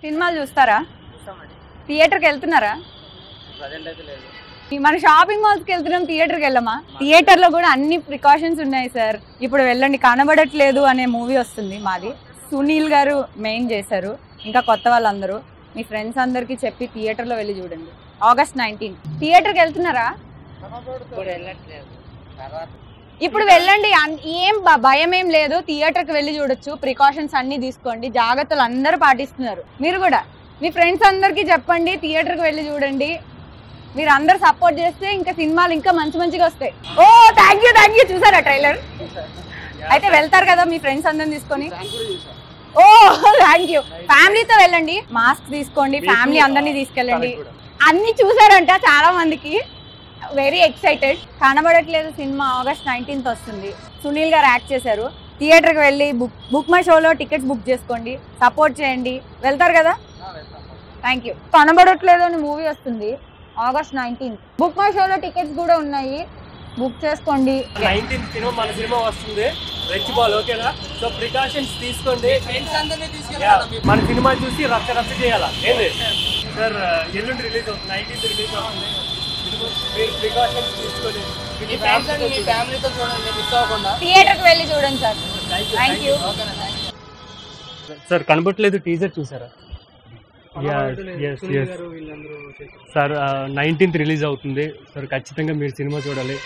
సినిమాలు చూస్తారా చూస్తామండి థియేటర్కి వెళ్తున్నారా ప్రజెంట్ అయితే లేదు మన షాపింగ్ మాల్స్కి వెళ్తున్నాం థియేటర్కి వెళ్ళమా థియేటర్లో కూడా అన్ని ప్రికాషన్స్ ఉన్నాయి సార్ ఇప్పుడు వెళ్ళండి కనబడట్లేదు అనే మూవీ వస్తుంది మాది సునీల్ గారు మెయిన్ చేశారు ఇంకా కొత్త వాళ్ళందరూ మీ ఫ్రెండ్స్ అందరికీ చెప్పి థియేటర్లో వెళ్ళి చూడండి ఆగస్ట్ నైన్టీన్ థియేటర్కి వెళ్తున్నారా ఇప్పుడు వెళ్ళట్లేదు తర్వాత ఇప్పుడు వెళ్ళండి అన్- ఏం భ- భయం ఏం లేదు థియేటర్కి వెళ్ళి చూడొచ్చు ప్రికాషన్స్ అన్ని తీసుకోండి జాగ్రత్తలు అందరూ పాటిస్తున్నారు మీరు కూడా మీ ఫ్రెండ్స్ అందరికీ చెప్పండి థియేటర్కి వెళ్ళి చూడండి మీరు అందరు సపోర్ట్ చేస్తే ఇంకా సినిమాలు ఇంకా మంచి మంచిగా వస్తాయి oh thank you thank you చూసారా ట్రైలర్ అయితే వెళ్తారు కదా మీ ఫ్రెండ్స్ అందరిని తీసుకొని ఓ థ్యాంక్ యూ ఫ్యామిలీతో వెళ్ళండి మాస్క్ తీసుకోండి ఫ్యామిలీ అందరినీ తీసుకెళ్ళండి అన్ని చూసారంట చాలా మందికి వెరీ ఎక్సైటెడ్ కనబడట్లేదు సినిమా ఆగస్ట్ నైన్టీన్త్ వస్తుంది సునీల్ గారు యాక్ట్ చేశారు థియేటర్కి వెళ్ళి బుక్ బుక్ మై షోలో టికెట్స్ బుక్ చేసుకోండి సపోర్ట్ చేయండి వెళ్తారు కదా థ్యాంక్ యూ కనబడట్లేదు అని మూవీ వస్తుంది ఆగస్ట్ నైన్టీన్త్ బుక్ మై షోలో టికెట్స్ కూడా ఉన్నాయి బుక్ చేసుకోండి నైన్టీన్త్ సినిమా మన సినిమా వస్తుంది రెచ్ బాల్ ఓకేనా సో ప్రికాషన్స్ తీసుకోండి ఫ్రెండ్స్ అందరినీ Yeah, తీసుకెళ్ళాలి మన సినిమా చూసి రచ్చ రచ్చ చేయాలా ఏంది సార్ ఎల్లుండి రిలీజ్ అవుతుంది నైన్టీన్త్ రిలీజ్ అవుతుంది ఇదిగో మీరు ప్రికాషన్స్ తీసుకొని మీ ఫ్రెండ్స్ అండ్ మీ ఫ్యామిలీతో చూడండి మిస్ అవ్వకుండా థియేటర్కి వెళ్ళి చూడండి సార్ థ్యాంక్ యూ ఓకేనా thank you sir Kanabatledu teaser చూసారా yes yes sir nineteenth release అవుతుంది సార్ ఖచ్చితంగా మీరు సినిమా చూడాలి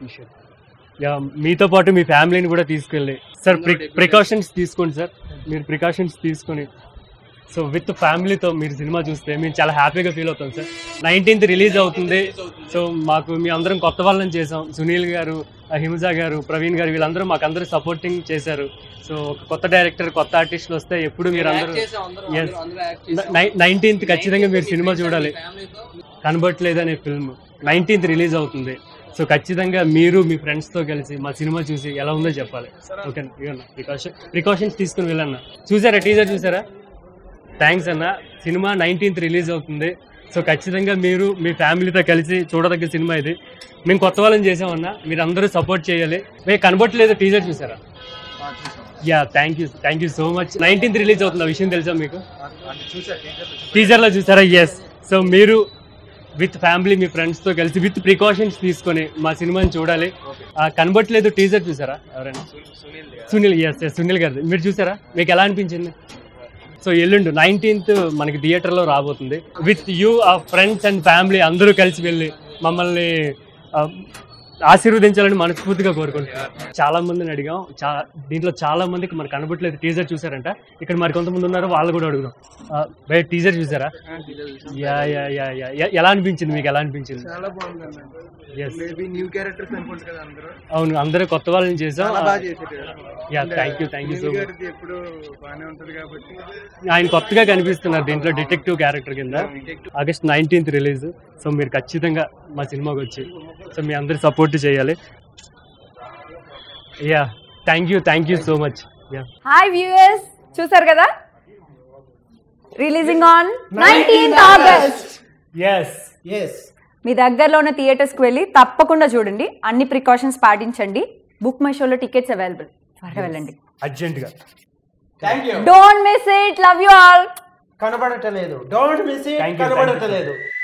యా మీతో పాటు మీ ఫ్యామిలీని కూడా తీసుకెళ్ళి సార్ ప్రికాషన్స్ తీసుకోండి సార్ మీరు ప్రికాషన్స్ తీసుకొని సో విత్ ఫ్యామిలీతో మీరు సినిమా చూస్తే మేము చాలా హ్యాపీగా ఫీల్ అవుతాం సార్ నైన్టీన్త్ రిలీజ్ అవుతుంది సో మాకు మీ అందరం కొత్త వాళ్ళని చేసాం సునీల్ గారు హిమజ గారు ప్రవీణ్ గారు వీళ్ళందరూ మాకు అందరూ సపోర్టింగ్ చేశారు సో ఒక కొత్త డైరెక్టర్ కొత్త ఆర్టిస్టులు వస్తే ఎప్పుడు మీరు అందరూ Yes. నైన్టీన్త్ ఖచ్చితంగా మీరు సినిమా చూడాలి కనబట్లేదు అనే ఫిల్మ్ నైన్టీన్త్ రిలీజ్ అవుతుంది సో ఖచ్చితంగా మీరు మీ ఫ్రెండ్స్తో కలిసి మా సినిమా చూసి ఎలా ఉందో చెప్పాలి ఓకే ప్రికాషన్ ప్రికాషన్స్ తీసుకుని వెళ్ళన్న చూసారా టీజర్ చూసారా థ్యాంక్స్ అన్న సినిమా నైన్టీన్త్ రిలీజ్ అవుతుంది సో ఖచ్చితంగా మీరు మీ ఫ్యామిలీతో కలిసి చూడదగ్గ సినిమా ఇది మేము కొత్త వాళ్ళని చేసామన్నా మీరు అందరూ సపోర్ట్ చేయాలి మేము కనబట్టలేదు టీజర్ చూసారా yeah thank you thank you so much nineteenth release అవుతుంది ఆ విషయం తెలుసా మీకు టీజర్లో చూసారా ఎస్ సో మీరు విత్ ఫ్యామిలీ మీ ఫ్రెండ్స్తో కలిసి విత్ ప్రికాషన్స్ తీసుకొని మా సినిమాని చూడాలి ఆ, కనబట్లేదు టీజర్ చూసారా ఎవరైనా సునీల్ ఎస్ ఎస్ సునీల్ గారు మీరు చూసారా మీకు ఎలా అనిపించింది సో ఎల్లుండి నైన్టీన్త్ మనకి థియేటర్లో రాబోతుంది విత్ యూ ఆ ఫ్రెండ్స్ అండ్ ఫ్యామిలీ అందరూ కలిసి వెళ్ళి మమ్మల్ని ఆ, ఆశీర్వదించాలని మనస్ఫూర్తిగా కోరుకుంటున్నాను చాలా మందిని అడిగాం చా దీంట్లో చాలా మందికి మనకు కనబట్లేదు టీజర్ చూసారంట ఇక్కడ మరి కొంతమంది ఉన్నారు వాళ్ళు కూడా అడుగుదాం బయట టీజర్ చూసారా yeah yeah yeah yeah yeah- ఎలా అనిపించింది మీకు ఎలా అనిపించింది చాలా బాగుందండి ఎస్ మేబీ న్యూ క్యారెక్టర్స్ అనుకుంటు కదా అందరూ అవును అందరూ కొత్త వాళ్ళని చేసాం చాలా బాగా చేశారు yeah thank you thank you so much ఎప్పుడు బాగానే ఉంటది కాబట్టి ఆయన కొత్తగా కనిపిస్తున్నారు దీంట్లో డిటెక్టివ్ క్యారెక్టర్ కింద ఆగస్ట్ నైన్టీన్త్ రిలీజ్ సో మీరు ఖచ్చితంగా మా సినిమాకి వచ్చి సో మీ అందరు సపోర్ట్ చేయాలి yeah thank you thank you so much yeah hi viewers చూసారు కదా releasing on nineteenth August yes yes మీ దగ్గరలో ఉన్న థియేటర్స్కి వెళ్ళి తప్పకుండా చూడండి అన్ని ప్రికాషన్స్ పాటించండి బుక్ మై షోలో టికెట్స్ అవైలబుల్ త్వరగా వెళ్ళండి అర్జెంటుగా thank you don't miss it love you all Kanabadataledu don't miss Thank it you, thank you. కనబడటలేదు